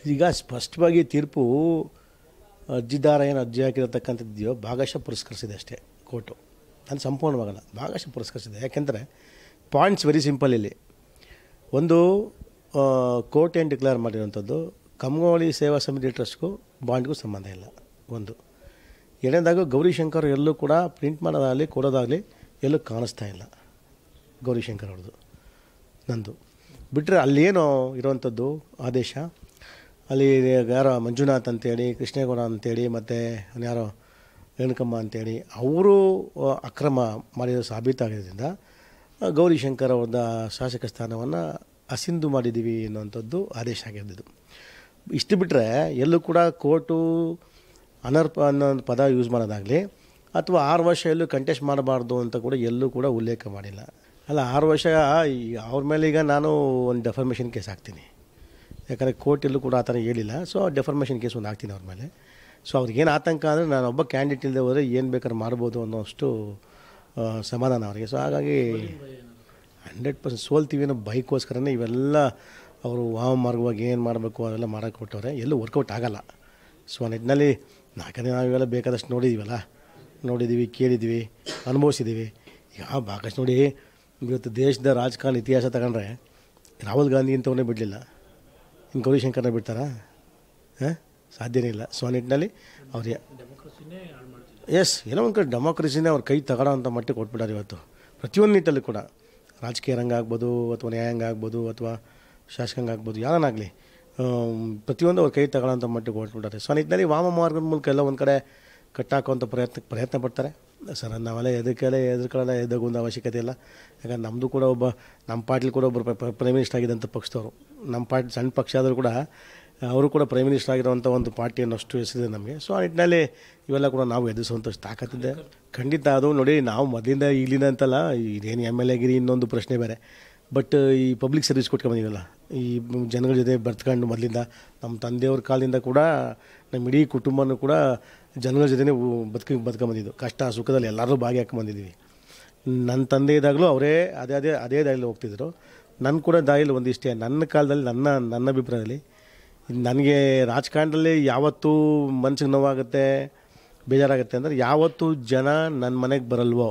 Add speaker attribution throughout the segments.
Speaker 1: ಈಗ ಸ್ಪಷ್ಟವಾಗಿ ತೀರ್ಪು ಅರ್ಜಿದಾರ ಏನು ಅರ್ಜಿ ಹಾಕಿರತಕ್ಕಂಥದ್ದಿದೆಯೋ ಭಾಗಶಃ ಪುರಸ್ಕರಿಸಿದೆ ಅಷ್ಟೇ ಕೋರ್ಟು ಅದು ಸಂಪೂರ್ಣವಾಗಲ್ಲ ಭಾಗಶಃ ಪುರಸ್ಕರಿಸಿದೆ ಯಾಕೆಂದರೆ ಪಾಯಿಂಟ್ಸ್ ವೆರಿ ಸಿಂಪಲ್ ಇಲ್ಲಿ ಒಂದು ಕೋರ್ಟ್ ಏನು ಡಿಕ್ಲೇರ್ ಮಾಡಿರೋಂಥದ್ದು ಕಮ್ಗೋಳಿ ಸೇವಾ ಸಮಿತಿ ಟ್ರಸ್ಟ್ಗೂ ಬಾಂಡ್ಗೂ ಸಂಬಂಧ ಇಲ್ಲ ಒಂದು ಎರಡನೇದಾಗಿ ಗೌರಿಶಂಕರ್ ಎಲ್ಲೂ ಕೂಡ ಪ್ರಿಂಟ್ ಮಾಡೋದಾಗಲಿ ಕೊಡೋದಾಗಲಿ ಎಲ್ಲೂ ಕಾಣಿಸ್ತಾ ಇಲ್ಲ ಗೌರಿಶಂಕರ್ ಅವ್ರದ್ದು ನಂದು ಬಿಟ್ಟರೆ ಅಲ್ಲೇನೋ ಇರೋವಂಥದ್ದು ಆದೇಶ ಅಲ್ಲಿ ಯಾರೋ ಮಂಜುನಾಥ್ ಅಂತೇಳಿ ಕೃಷ್ಣೇಗೌಡ ಅಂತೇಳಿ ಮತ್ತು ಯಾರೋ ರೇಣುಕಮ್ಮ ಅಂತೇಳಿ ಅವರು ಅಕ್ರಮ ಮಾಡಿರೋ ಸಾಬೀತಾಗಿದ್ದರಿಂದ ಆ, ಗೌರಿಶಂಕರ್ ಅವ್ರದ ಶಾಸಕ ಸ್ಥಾನವನ್ನು ಅಸಿಂಧು ಮಾಡಿದ್ದೀವಿ ಅನ್ನುವಂಥದ್ದು ಆದೇಶ ಆಗಿದ್ದು ಇಷ್ಟು ಬಿಟ್ಟರೆ ಎಲ್ಲೂ ಕೂಡ ಕೋರ್ಟು ಅನರ್ಪ ಅನ್ನೋ ಒಂದು ಪದ ಯೂಸ್ ಮಾಡೋದಾಗಲಿ ಅಥವಾ ಆರು ವರ್ಷ ಎಲ್ಲೂ ಕಂಟೆಸ್ಟ್ ಮಾಡಬಾರ್ದು ಅಂತ ಕೂಡ ಎಲ್ಲೂ ಕೂಡ ಉಲ್ಲೇಖ ಮಾಡಿಲ್ಲ ಅಲ್ಲ ಆರು ವರ್ಷ ಈ ಅವ್ರ ಮೇಲೆ ಈಗ ನಾನು ಒಂದು ಡೆಫರ್ಮೇಷನ್ ಕೇಸ್ ಹಾಕ್ತೀನಿ ಯಾಕಂದರೆ ಕೋರ್ಟ್ ಎಲ್ಲೂ ಕೂಡ ಆ ಥರ ಹೇಳಿಲ್ಲ ಸೊ ಡೆಫರ್ಮೇಷನ್ ಕೇಸ್ ಒಂದು ಹಾಕ್ತೀನಿ ಅವ್ರ ಮೇಲೆ ಸೊ ಅವ್ರಿಗೇನು ಆತಂಕ ಅಂದರೆ ನಾನು ಒಬ್ಬ ಕ್ಯಾಂಡಿಡೇಟ್ ಇಲ್ಲದೆ ಹೋದರೆ ಏನು ಬೇಕಾದ್ರೆ ಮಾಡ್ಬೋದು ಅನ್ನೋಷ್ಟು ಆ, ಸಮಾಧಾನ ಅವರಿಗೆ ಸೊ ಹಾಗಾಗಿ ಹಂಡ್ರೆಡ್ ಪರ್ಸೆಂಟ್ ಸೋಲ್ತೀವಿ ಅನ್ನೋ ಬೈಕೋಸ್ಕರನೇ ಇವೆಲ್ಲ ಅವರು ವಾಮ ಮಾರ್ಗವಾಗಿ ಏನು ಮಾಡಬೇಕು ಅದೆಲ್ಲ ಮಾಡೋಕ್ಕೆ ಕೊಟ್ಟವ್ರೆ ಎಲ್ಲೂ ವರ್ಕೌಟ್ ಆಗಲ್ಲ ಸೊ ಆ ನಿಟ್ಟಿನಲ್ಲಿ ಯಾಕಂದರೆ ನಾವಿವೆಲ್ಲ ಬೇಕಾದಷ್ಟು ನೋಡಿದ್ದೀವಲ್ಲ ನೋಡಿದ್ದೀವಿ ಕೇಳಿದ್ದೀವಿ ಅನುಭವಿಸಿದ್ದೀವಿ ಈಗ ಭಾಗಷ್ಟು ನೋಡಿ ಇವತ್ತು ದೇಶದ ರಾಜಕಾರಣ ಇತಿಹಾಸ ತಗೊಂಡ್ರೆ ರಾಹುಲ್ ಗಾಂಧಿ ಇಂಥವನ್ನೇ ಬಿಡಲಿಲ್ಲ ಇನ್ನು ಗೌರಿಶಂಕರ್ನ ಬಿಡ್ತಾರಾ ಹಾಂ ಸಾಧ್ಯನೇ ಇಲ್ಲ ಸೊ ಆ ನಿಟ್ಟಿನಲ್ಲಿ ಅವ್ರಿಗೆ ಎಸ್ ಏನೋ ಒಂದು ಕಡೆ ಡೆಮೋಕ್ರಸಿನೇ ಅವ್ರ ಕೈ ತಗೊಳ್ಳೋ ಅಂತ ಮಟ್ಟಿಗೆ ಕೊಟ್ಬಿಟ್ಟಾರೆ ಇವತ್ತು ಪ್ರತಿಯೊಂದು ನಿಟ್ಟಲ್ಲಿ ಕೂಡ ರಾಜಕೀಯ ರಂಗ ಆಗ್ಬೋದು ಅಥವಾ ನ್ಯಾಯಾಂಗ ಆಗ್ಬೋದು ಅಥವಾ ಶಾಸಕಾಂಗ ಆಗ್ಬೋದು ಯಾರನ್ನಾಗಲಿ ಪ್ರತಿಯೊಂದು ಅವ್ರ ಕೈ ತಗೊಳ್ಳೋಂಥ ಮಟ್ಟಿಗೆ ಹೊರಟ್ಬಿಟ್ಟಾರೆ ಸೊ ಆ ನಿಟ್ಟಿನಲ್ಲಿ ವಾಮ ಮಾರ್ಗದ ಮೂಲಕ ಎಲ್ಲ ಒಂದು ಕಡೆ ಕಟ್ಟಾಕುವಂಥ ಪ್ರಯತ್ನ ಪ್ರಯತ್ನ ಪಡ್ತಾರೆ ಸರ್ ನಾವೆಲ್ಲ ಎದಕ್ಕೆಲ್ಲ ಎದುರ್ಕೊಳ್ಳಲ್ಲ ಎದಗೊಂದು ಅವಶ್ಯಕತೆ ಇಲ್ಲ ಯಾಕಂದ್ರೆ ನಮ್ಮದು ಕೂಡ ಒಬ್ಬ ನಮ್ಮ ಪಾರ್ಟಿಲಿ ಕೂಡ ಒಬ್ಬರು ಪ್ರೈಮ್ ಮಿನಿಸ್ಟರ್ ಆಗಿದ್ದಂಥ ಪಕ್ಷದವರು ನಮ್ಮ ಪಾರ್ಟಿ ಸಣ್ಣ ಪಕ್ಷ ಆದರೂ ಕೂಡ ಅವರು ಕೂಡ ಪ್ರೈಮ್ ಮಿನಿಸ್ಟರ್ ಆಗಿರುವಂಥ ಒಂದು ಪಾರ್ಟಿಯನ್ನು ಅಷ್ಟು ಹೆಸರಿದೆ ನಮಗೆ ಸೊ ಆ ನಿಟ್ಟಿನಲ್ಲಿ ಇವೆಲ್ಲ ಕೂಡ ನಾವು ಎದುರಿಸುವಂಥ ತಾಕತ್ತಿದೆ ಖಂಡಿತ ಅದು ನೋಡಿ ನಾವು ಮೊದಲಿಂದ ಈಗಲಿಂದ ಅಂತಲ್ಲ ಇದೇನು ಎಮ್ ಎಲ್ ಎಗಿರಿ ಇನ್ನೊಂದು ಪ್ರಶ್ನೆ ಬೇರೆ ಬಟ್ ಈ ಪಬ್ಲಿಕ್ ಸರ್ವಿಸ್ ಕೊಟ್ಕೊಂಬಂದಿವಲ್ಲ ಈ ಜನಗಳ ಜೊತೆ ಬರ್ತಕೊಂಡು ಮೊದಲಿಂದ ನಮ್ಮ ತಂದೆಯವ್ರ ಕಾಲದಿಂದ ಕೂಡ ನಮ್ಮ ಇಡೀ ಕುಟುಂಬನೂ ಕೂಡ ಜನಗಳ ಜೊತೆನೇ ಬದುಕ ಬದುಕೊಂಬಂದಿದ್ದು ಕಷ್ಟ ಸುಖದಲ್ಲಿ ಎಲ್ಲರೂ ಭಾಗಿಯಾಕೊಂಬಂದಿದ್ದೀವಿ ನನ್ನ ತಂದೆ ಇದ್ದಾಗಲೂ ಅವರೇ ಅದೇ ಅದೇ ಅದೇ ದಾರಿಲಿ ಹೋಗ್ತಿದ್ರು ನನ್ನ ಕೂಡ ದಾರಿಲಿ ಒಂದಿಷ್ಟೇ ನನ್ನ ಕಾಲದಲ್ಲಿ ನನ್ನ ನನ್ನ ಅಭಿಪ್ರಾಯದಲ್ಲಿ ನನಗೆ ರಾಜಕಾರಣದಲ್ಲಿ ಯಾವತ್ತೂ ಮನ್ಸಿಗೆ ನೋವಾಗುತ್ತೆ ಬೇಜಾರಾಗುತ್ತೆ ಅಂದರೆ ಯಾವತ್ತೂ ಜನ ನನ್ನ ಮನೆಗೆ ಬರಲ್ವೋ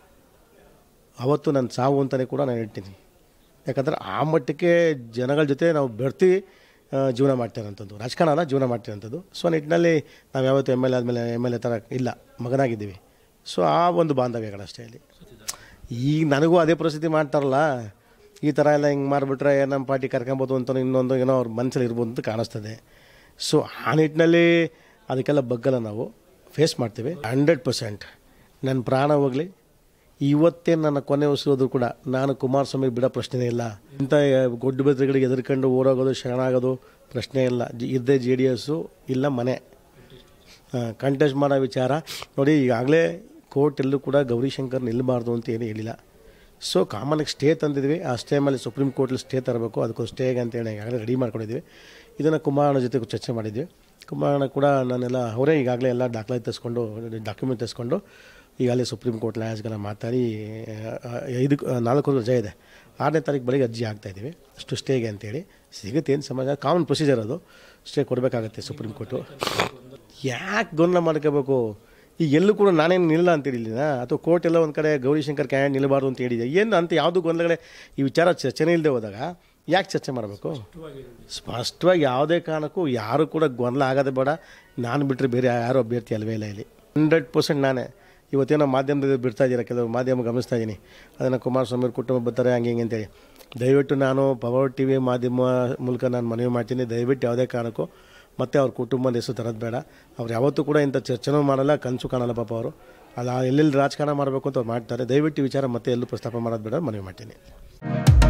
Speaker 1: ಅವತ್ತು ನನ್ನ ಸಾವು ಅಂತಲೇ ಕೂಡ ನಾನು ಹೇಳ್ತೀನಿ ಯಾಕಂದ್ರೆ ಆ ಮಟ್ಟಕ್ಕೆ ಜನಗಳ ಜೊತೆ ನಾವು ಬೆರ್ತಿ ಆ, ಜೀವನ ಮಾಡ್ತಿರೋಂಥದ್ದು ರಾಜಕಾರಣ ಅಲ್ಲ ಜೀವನ ಮಾಡ್ತಿರೋಂಥದ್ದು ಸೊ ನಿಟ್ಟಿನಲ್ಲಿ ನಾವು ಯಾವತ್ತೂ ಎಮ್ ಎಲ್ ಎ ಆದಮೇಲೆ ಎಮ್ ಎಲ್ ಎ ಥರ ಇಲ್ಲ ಮಗನಾಗಿದ್ದೀವಿ ಸೊ ಆ ಒಂದು ಬಾಂಧವ್ಯಗಳಷ್ಟೇ ಇಲ್ಲಿ ಈಗ ನನಗೂ ಅದೇ ಪರಿಸ್ಥಿತಿ ಮಾಡ್ತಾರಲ್ಲ ಈ ಥರ ಎಲ್ಲ ಹಿಂಗೆ ಮಾಡಿಬಿಟ್ರೆ ನಮ್ಮ ಪಾರ್ಟಿ ಕರ್ಕೊಬೋದು ಅಂತ ಇನ್ನೊಂದು ಏನೋ ಅವ್ರ ಮನಸ್ಸಲ್ಲಿ ಇರ್ಬೋದು ಅಂತ ಕಾಣಿಸ್ತದೆ ಸೊ ಆ ನಿಟ್ಟಿನಲ್ಲಿ ಅದಕ್ಕೆಲ್ಲ ಬಗ್ಗಲ್ಲ ನಾವು ಫೇಸ್ ಮಾಡ್ತೀವಿ ಹಂಡ್ರೆಡ್ ಪರ್ಸೆಂಟ್ ನನ್ನ ಪ್ರಾಣ ಹೋಗಲಿ ಇವತ್ತೇ ನನ್ನ ಕೊನೆ ಉಸಿರೋದು ಕೂಡ ನಾನು ಕುಮಾರಸ್ವಾಮಿ ಬಿಡೋ ಪ್ರಶ್ನೆನೇ ಇಲ್ಲ ಇಂಥ ಗೊಡ್ಡು ಬೆದರುಗಳಿಗೆ ಎದುರ್ಕೊಂಡು ಓಡೋಗೋದು ಶರಣಾಗೋದು ಪ್ರಶ್ನೆ ಇಲ್ಲ ಜಿ ಇದ್ದೇ ಜೆ ಡಿ ಎಸ್ಸು ಇಲ್ಲ ಮನೆ ಕಂಟೆಸ್ಟ್ ಮಾಡೋ ವಿಚಾರ ನೋಡಿ ಈಗಾಗಲೇ ಕೋರ್ಟ್ ಎಲ್ಲೂ ಕೂಡ ಗೌರಿಶಂಕರ್ ನಿಲ್ಲಬಾರ್ದು ಅಂತ ಏನು ಹೇಳಿಲ್ಲ ಸೊ ಕಾಮನ್ಗೆ ಸ್ಟೇ ತಂದಿದ್ವಿ ಆ ಸ್ಟೇ ಮೇಲೆ ಸುಪ್ರೀಂ ಕೋರ್ಟಲ್ಲಿ ಸ್ಟೇ ತರಬೇಕು ಅದಕ್ಕೊಂದು ಸ್ಟೇಗೆ ಅಂತೇಳಿ ಈಗಾಗಲೇ ರೆಡಿ ಮಾಡ್ಕೊಂಡಿದ್ವಿ ಇದನ್ನು ಕುಮಾರಣ್ಣ ಜೊತೆ ಚರ್ಚೆ ಮಾಡಿದ್ವಿ ಕುಮಾರಣ್ಣ ಕೂಡ ನಾನೆಲ್ಲ ಅವರೇ ಈಗಾಗಲೇ ಎಲ್ಲ ದಾಖಲಾತಿ ತರಿಸ್ಕೊಂಡು ಡಾಕ್ಯುಮೆಂಟ್ ತರಿಸ್ಕೊಂಡು ಈಗಾಗಲೇ ಸುಪ್ರೀಂ ಕೋರ್ಟ್ ಲಾಯರ್ಸ್ಗೆಲ್ಲ ಮಾತಾಡಿ ಆ, ಐದು ನಾಲ್ಕು ರಜೆ ಇದೆ ಆರನೇ ತಾರೀಕು ಬೆಳಗ್ಗೆ ಅರ್ಜಿ ಹಾಕ್ತಾಯಿದ್ದೀವಿ ಅಷ್ಟು ಸ್ಟೇಗೆ ಅಂತೇಳಿ ಸಿಗುತ್ತೆ ಏನು ಸಮಾಜ ಕಾಮನ್ ಪ್ರೊಸೀಜರ್ ಅದು ಸ್ಟೇ ಕೊಡಬೇಕಾಗತ್ತೆ ಸುಪ್ರೀಂ ಕೋರ್ಟು ಯಾಕೆ ಗೊಂದಲ ಮಾಡ್ಕೋಬೇಕು ಈಗ ಎಲ್ಲೂ ಕೂಡ ನಾನೇನು ನಿಲ್ಲ ಅಂತ ಹೇಳಿಲ್ಲ ಅಥವಾ ಕೋರ್ಟ್ ಎಲ್ಲ ಒಂದು ಕಡೆ ಗೌರಿಶಂಕರ್ ಕ್ಯಾಂಡ್ ನಿಲ್ಲಬಾರ್ದು ಅಂತ ಹೇಳಿದೆ ಏನು ಅಂತ ಯಾವುದು ಗೊಂದಲಗಳೇ ಈ ವಿಚಾರ ಚರ್ಚೆನೇ ಇಲ್ಲದೆ ಹೋದಾಗ ಯಾಕೆ ಚರ್ಚೆ ಮಾಡಬೇಕು ಸ್ಪಷ್ಟವಾಗಿ ಯಾವುದೇ ಕಾರಣಕ್ಕೂ ಯಾರು ಕೂಡ ಗೊಂದಲ ಆಗೋದೇ ಬೇಡ ನಾನು ಬಿಟ್ಟರೆ ಬೇರೆ ಯಾರು ಅಭ್ಯರ್ಥಿ ಅಲ್ವೇ ಇಲ್ಲ ಇಲ್ಲಿ ಹಂಡ್ರೆಡ್ ಪರ್ಸೆಂಟ್ ನಾನೇ ಇವತ್ತೇನೋ ಮಾಧ್ಯಮದಲ್ಲಿ ಬಿಡ್ತಾ ಇದ್ದೀರಾ ಕೆಲವು ಮಾಧ್ಯಮ ಗಮನಿಸ್ತಾ ಇದ್ದೀನಿ ಅದನ್ನು ಕುಮಾರಸ್ವಾಮಿ ಅವ್ರ ಕುಟುಂಬ ಬರ್ತಾರೆ ಹಂಗೆ ಹಿಂಗೆ ಅಂತೇಳಿ ದಯವಿಟ್ಟು ನಾನು ಪವರ್ ಟಿ ವಿ ಮಾಧ್ಯಮ ಮೂಲಕ ನಾನು ಮನವಿ ಮಾಡ್ತೀನಿ ದಯವಿಟ್ಟು ಯಾವುದೇ ಕಾರಣಕ್ಕೂ ಮತ್ತೆ ಅವ್ರ ಕುಟುಂಬದ ಹೆಸರು ತರೋದು ಬೇಡ ಅವ್ರು ಯಾವತ್ತೂ ಕೂಡ ಇಂಥ ಚರ್ಚೆನೂ ಮಾಡಲ್ಲ ಕನಸು ಕಾಣಲ್ಲ ಪಾಪ ಅವರು ಅಲ್ಲ ಎಲ್ಲೆಲ್ಲಿ ರಾಜಕಾರಣ ಮಾಡಬೇಕು ಅಂತ ಅವ್ರು ಮಾಡ್ತಾರೆ ದಯವಿಟ್ಟು ಈ ವಿಚಾರ ಮತ್ತೆ ಎಲ್ಲೂ ಪ್ರಸ್ತಾಪ ಮಾಡೋದು ಬೇಡ ಮನವಿ ಮಾಡ್ತೀನಿ